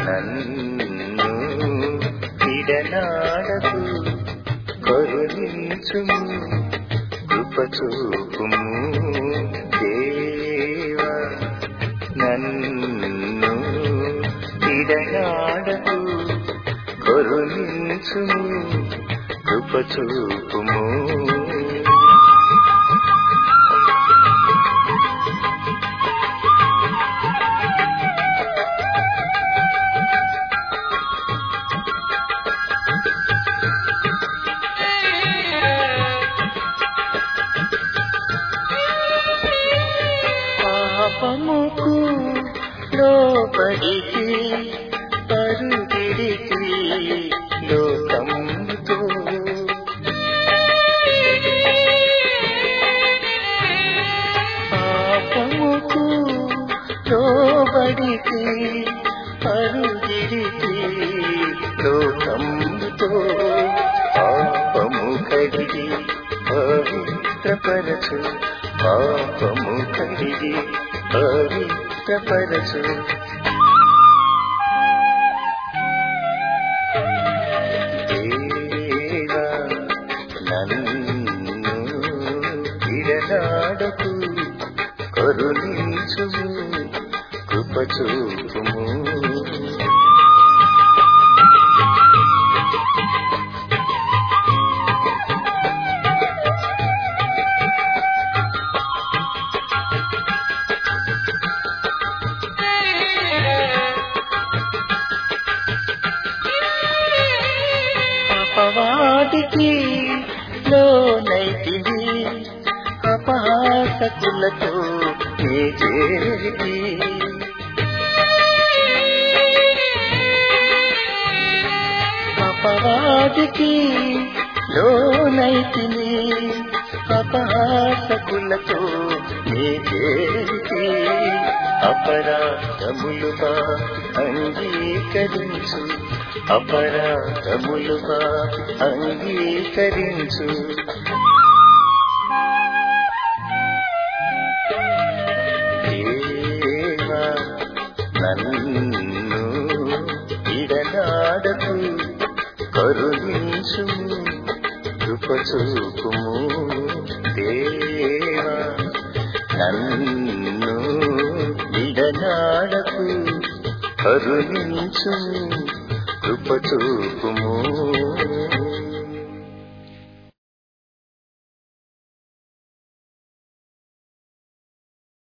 నన్ను విడనాడకు కరుణించుము కృపచూపుము దేవా నన్ను విడనాడకు కరుణించుము కృపచూపుము పాపముకు లోపడికి పరుగిడికి లోకముతో పాపముకు లోబడికి పరుగిడికి లోకముతో పాపము కడిగి పవిత్రపరచు పాపము కడిగి పవిత్రపరచు దేవా నన్ను విడనాడకు కరుణించుము కృపచూపుము అపవాదికి లోనైతివి అపహాసకులతో నీ చేరికి అపవాదికి లోనైతిని అపహాసకులతో నీ చేరికి అపరాధములుగా అంగీకరించు అపరాధములుగా అంగీకరించు దేవా నన్ను ఇడనాడకు కరుణించు కృపచూపుము దేవా నన్ను ఇడనాడకు కరుణించు కృపచూపుము